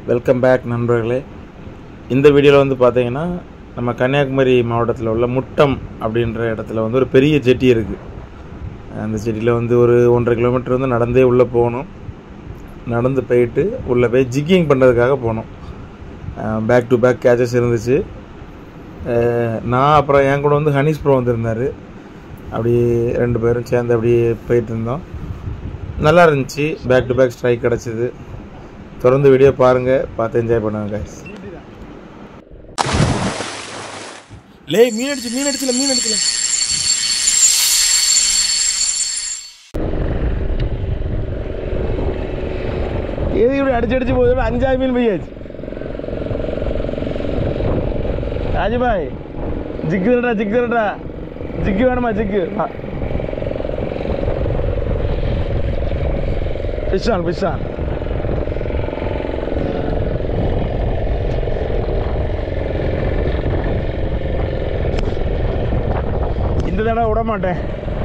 Welcome back நண்பர்களே இந்த வீடியோவில் வந்து பார்த்தீங்கன்னா நம்ம கன்னியாகுமரி மாவட்டத்தில் உள்ள முட்டம் அப்படின்ற இடத்துல வந்து ஒரு பெரிய ஜெட்டி இருக்குது அந்த ஜெட்டியில் வந்து ஒரு ஒன்றரை கிலோமீட்டர் வந்து நடந்தே உள்ளே போகணும் நடந்து போயிட்டு உள்ளே போய் ஜிக்கிங் பண்ணுறதுக்காக போனோம் பேக் டு பேக் கேச்சஸ் இருந்துச்சு அஹ் நான் அப்புறம் என் கூட வந்து ஹனீஸ் ப்ரோ வந்திருந்தார் அப்படி ரெண்டு பேரும் சேர்ந்து அப்படியே போயிட்டு இருந்தோம் நல்லா இருந்துச்சு பேக் டு பேக் ஸ்ட்ரைக் கிடச்சிது தொடர்ந்து வீடியோ பாருங்கள் பார்த்து என்ஜாய் பண்ணுங்க guys லே மீன் அடிச்சு மீன் அடிச்சல மீன் அடிச்சல எது இப்படி அடிச்சு அடிச்சு போகுது அஞ்சாறு மீன் போயாச்சு ராஜபாய் ஜிக்கு தரடா ஜிக்கு தரடா ஜிக்கு வேணுமா ஜிக்கு ஃபிஷ் ஆன் ஃபிஷ் ஆன் இந்த தடவை விட மாட்டேன்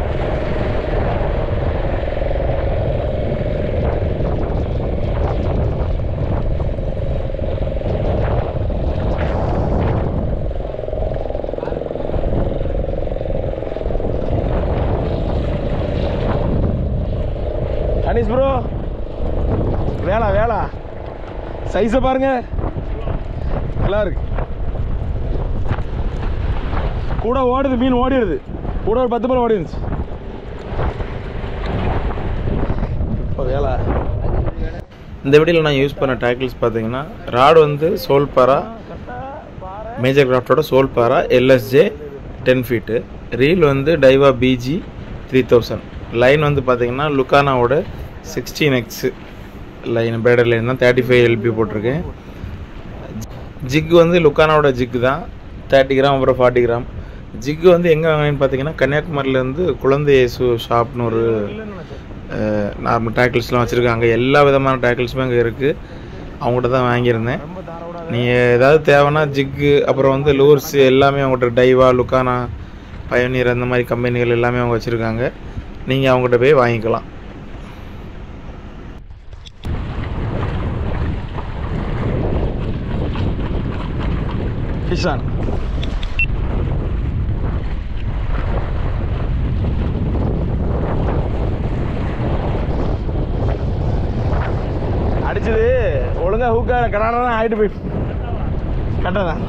அனீஸ் ப்ரோ வேளா வேளா சைஸை பாருங்க நல்லா இருக்கு கூட ஓடுது மீன் ஓடிடுது கூட ஒரு பத்து பேர் ஓடி இருந்துச்சு இப்போ வேலை இந்த வீடியோவில் நான் யூஸ் பண்ண டேக்கிள்ஸ் பார்த்தீங்கன்னா ராடு வந்து சோல்பாரா மேஜர் கிராஃப்டோட சோல்பாரா எல்எஸ்ஜே டென் ஃபீட்டு ரீல் வந்து Daiwa BG three thousand line வந்து பார்த்தீங்கன்னா லுக்கானாவோட சிக்ஸ்டீன் எக்ஸு லைன் பேடர் லைன் தான் தேர்ட்டி ஃபைவ் எல்பி போட்டிருக்கேன் ஜிக் வந்து லுக்கானாவோட ஜிக் தான் தேர்ட்டி கிராம் அப்புறம் ஃபார்ட்டி கிராம் ஜிக் வந்து எங்கே வாங்கினேன்னு பார்த்தீங்கன்னா கன்னியாகுமரியிலேருந்து குழந்தை இயேசு ஷாப்னு ஒரு நார்மல் டேக்கிள்ஸ்லாம் வச்சுருக்காங்க எல்லா விதமான டேக்கிள்ஸுமே அங்கே இருக்குது அவங்ககிட்ட தான் வாங்கியிருந்தேன் நீங்கள் ஏதாவது தேவைன்னா ஜிக்கு அப்புறம் வந்து லூர்ஸ் எல்லாமே அவங்ககிட்ட டைவா லுக்கானா பயனீர் அந்த மாதிரி கம்பெனிகள் எல்லாமே அவங்க வச்சுருக்காங்க நீங்கள் அவங்ககிட்ட போய் வாங்கிக்கலாம் ஃபிஷான் அடிச்சது ஒழுங்கா ஹூக்கா கடானா ஆயிட்டு போய் கட்டதான்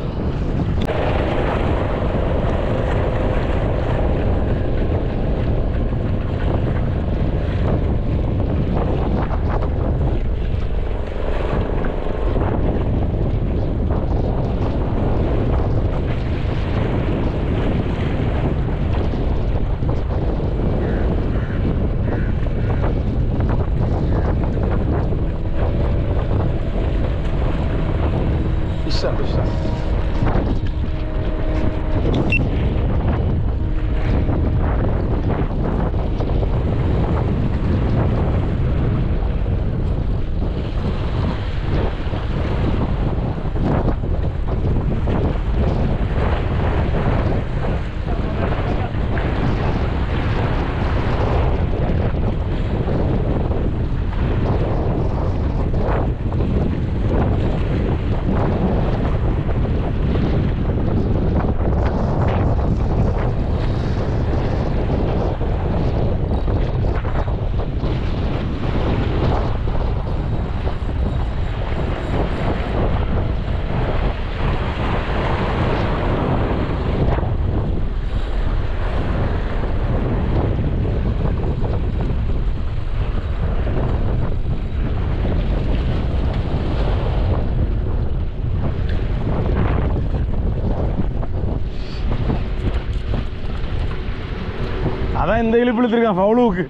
Fişler fişler. அதான் இந்த இழுப்பு இழுத்துருக்கான் ஃபவுலுவுக்கு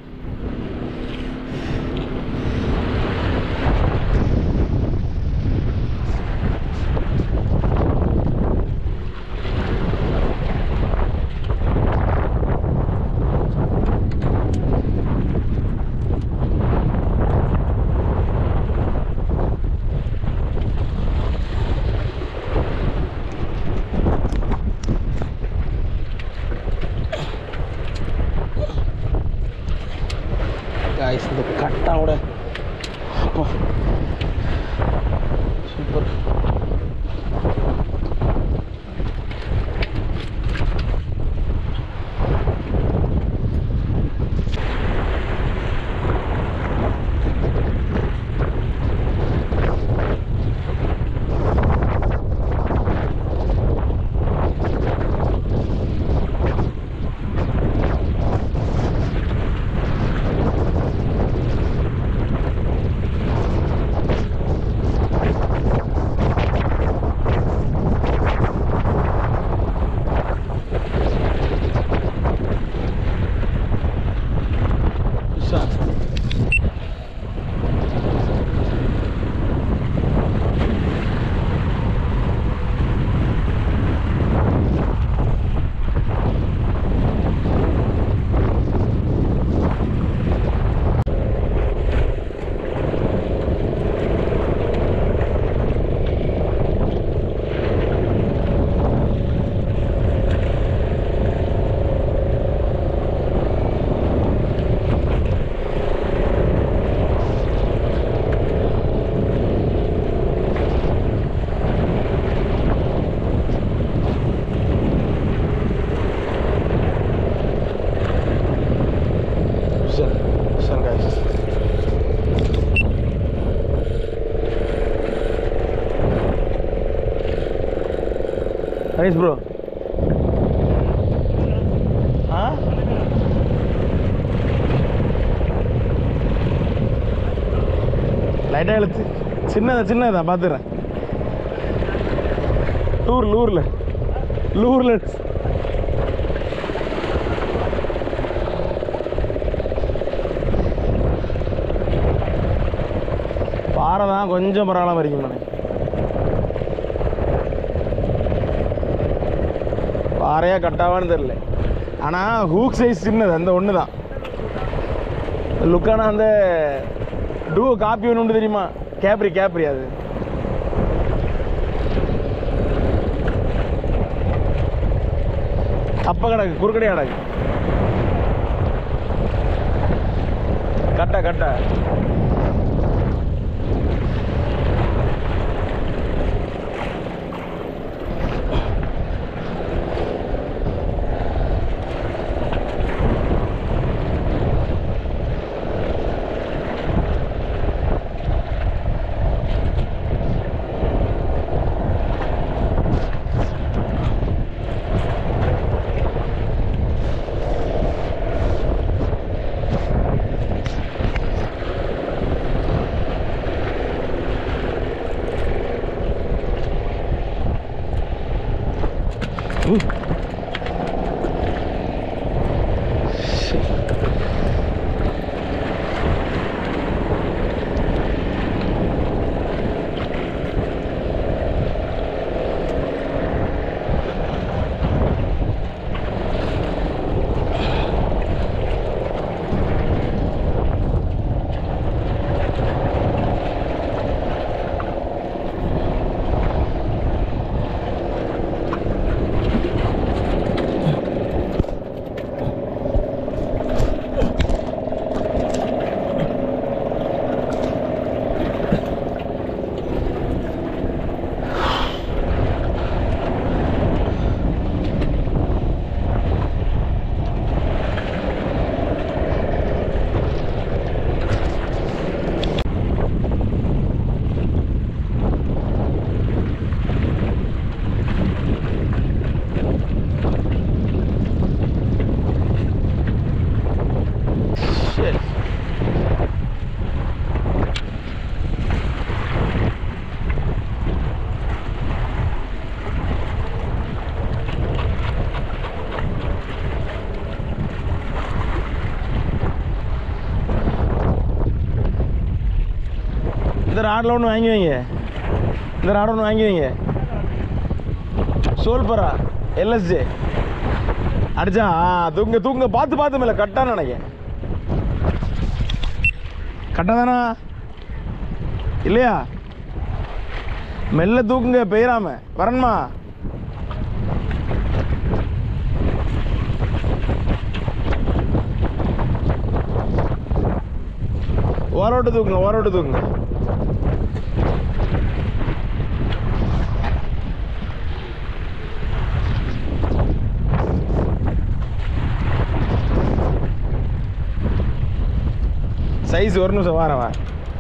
நைஸ் ப்ரோ ஆ லைட்டாக இழுத்து சின்னதா சின்னதா பார்த்துறேன் லூர் லூரில் லூரில் பாறை தான் கொஞ்சம் பரவாயில்லாம இருக்கும் எனக்கு பாறையா கட்டாவான்னு தெரியல ஆனால் ஹூக் சைஸ் சின்னது அந்த ஒன்று தான் லுக்கான அந்த டூ காப்பி ஒன்று உண்டு தெரியுமா கேப்ரி கேப்ரி அது அப்ப கிடக்கு குறுக்கடை கிடக்கு கட்ட கட்ட Shit. இந்த ராடில் ஒன்று வாங்கி வைங்க இந்த ராடு ஒன்று வாங்கி வைங்க சோல்பரா எல்எஸ்ஜே அடிச்சா ஆ தூங்க தூங்க பார்த்து பார்த்து மேலே கட்டான்னு நினைக்கிறேன் கட்டதானா இல்லையா மெல்ல தூக்குங்க பெயராம வரணுமா ஓரோட்டு தூக்குங்க ஓரோட்டு தூக்குங்க சைஸ் ஒரு நிமிஷம் வாரேன் வா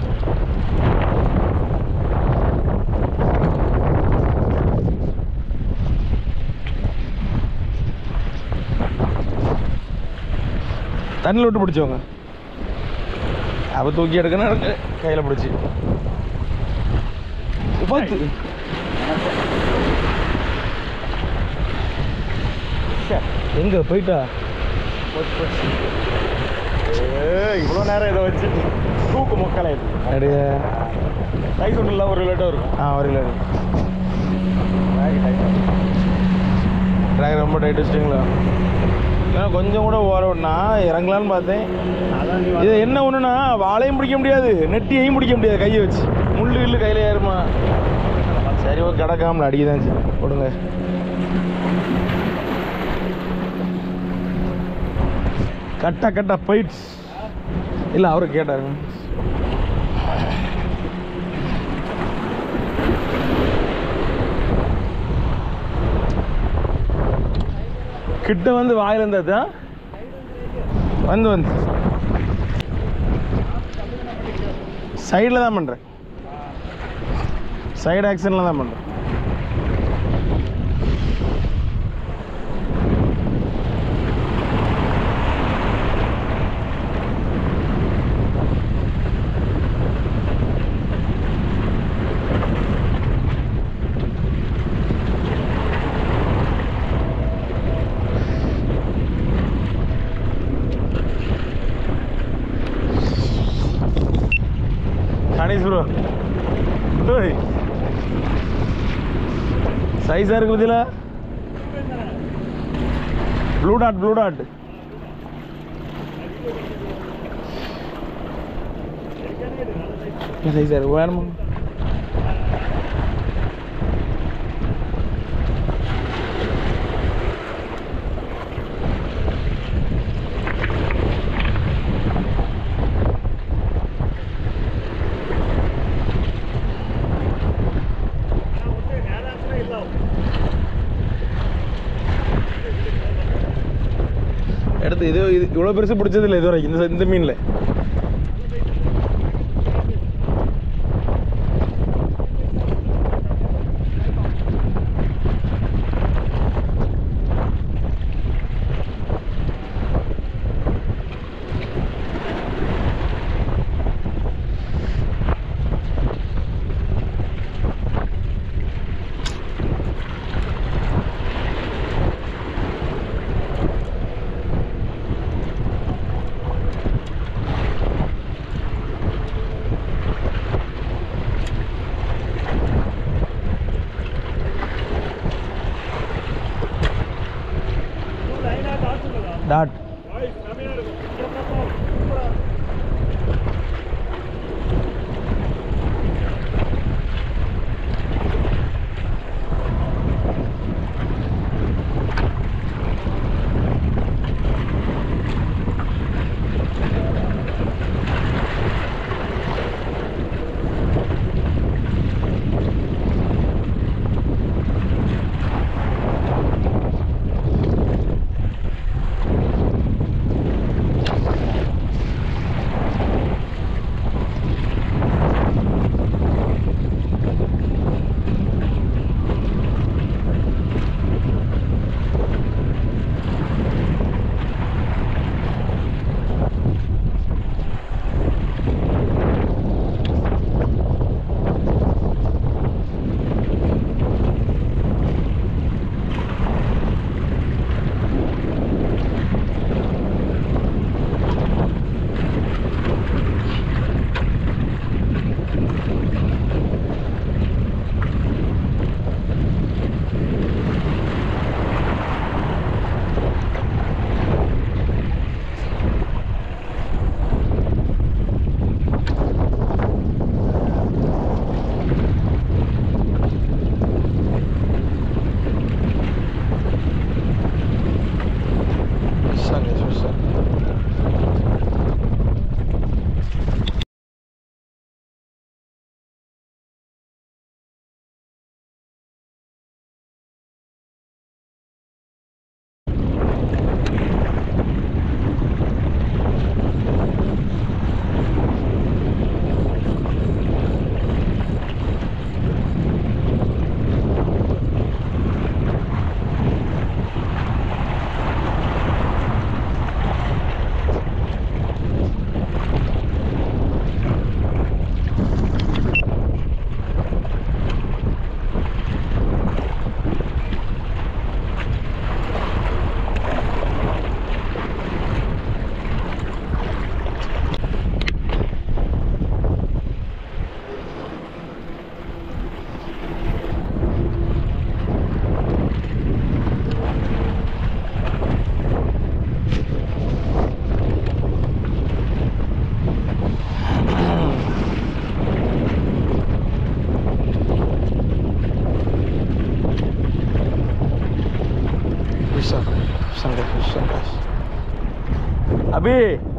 தண்ணியில் விட்டு பிடிச்சவங்க அவ தூக்கி எடுக்கணும் எடுக்க கையில் பிடிச்சி பார்த்து எங்க போயிட்டா இவ்வளோ நேரம் இதை வச்சு தூக்கு முக்கலை அப்படியே சைஸ் ஒன்றும் இல்லை ஒரு லிட்டர் இருக்கும் ஆ வரல ட்ராக் ரொம்ப டைட் வச்சிட்டிங்களா ஏன்னா கொஞ்சம் கூட ஓர விடனா இறங்கலான்னு பார்த்தேன் அதான் நீ இது என்ன ஒன்றுனா வாழையும் பிடிக்க முடியாது நெட்டியையும் பிடிக்க முடியாது கையை வச்சு முள்ளு கில்லு கையில் ஏறுமா சரி ஓ கிடக்காமல அடிக்க தான் சரி கொடுங்க கட்டா கட்டா போயிட்ஸ் இல்லை அவரு கேட்டாருங்க கிட்ட வந்து வாயில இருந்தது வந்து வந்து சைடில் தான் பண்ணுறேன் சைடு ஆக்ஷனில் தான் பண்ணுறேன் நைஸ் ப்ரோ சைஸாக இருக்கு பத்தியில ப்ளூ டாட் ப்ளூ டாட் சைஸாக இருக்கு வேணுமா எடுத்து இது இது இவ்வளோ பெருசு பிடிச்சது இல்லை இது வரைக்கும் இந்த இந்த மீனில் டாட் அபி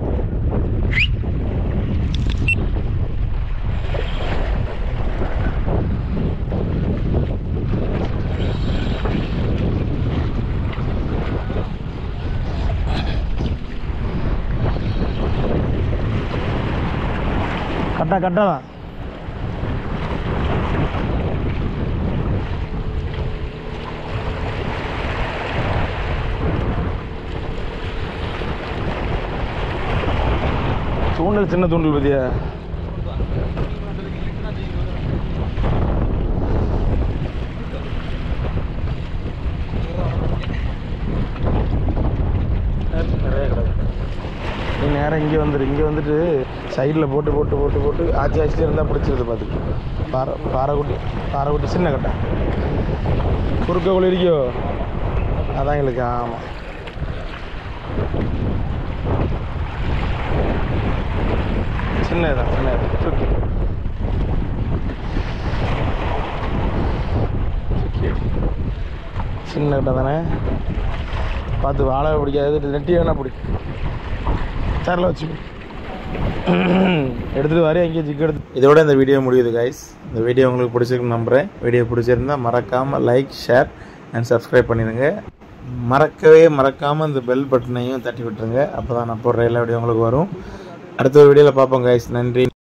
கட்டா கட்டா தான் தூண்டல் சின்ன தூண்டல் பத்தியா நீ நேரம் இங்கே வந்துரு இங்கே வந்துட்டு சைடில் போட்டு போட்டு போட்டு போட்டு ஆச்சி ஆச்சிட்டு இருந்தால் பிடிச்சிருது பார்த்துக்கு பாறை பாறைக்குட்டி பாறைக்குட்டி சின்ன கட்டை குறுக்க குளிரிக்கோ அதான் எங்களுக்கு ஆமாம் சின்னதான் சின்னது தூக்கி தூக்கி. சின்ன கட்டை தானே பார்த்து வாழை பிடிக்காது நெட்டி வேணா பிடி சேரில் வச்சு எடுத்துகிட்டு வர எங்கேயும் ஜிக்கு எடுத்து இதோட இந்த வீடியோ முடியுது கைஸ் இந்த வீடியோ உங்களுக்கு பிடிச்சிருக்குன்னு நம்புகிறேன் வீடியோ பிடிச்சிருந்தா மறக்காமல் லைக் ஷேர் அண்ட் சப்ஸ்கிரைப் பண்ணிடுங்க மறக்கவே மறக்காமல் இந்த பெல் பட்டனையும் தட்டி விட்டுருங்க அப்போ தான் நான் போடுற எல்லா வீடியோ உங்களுக்கு வரும் அடுத்த ஒரு வீடியோவில் பார்ப்போம் கைஸ் நன்றி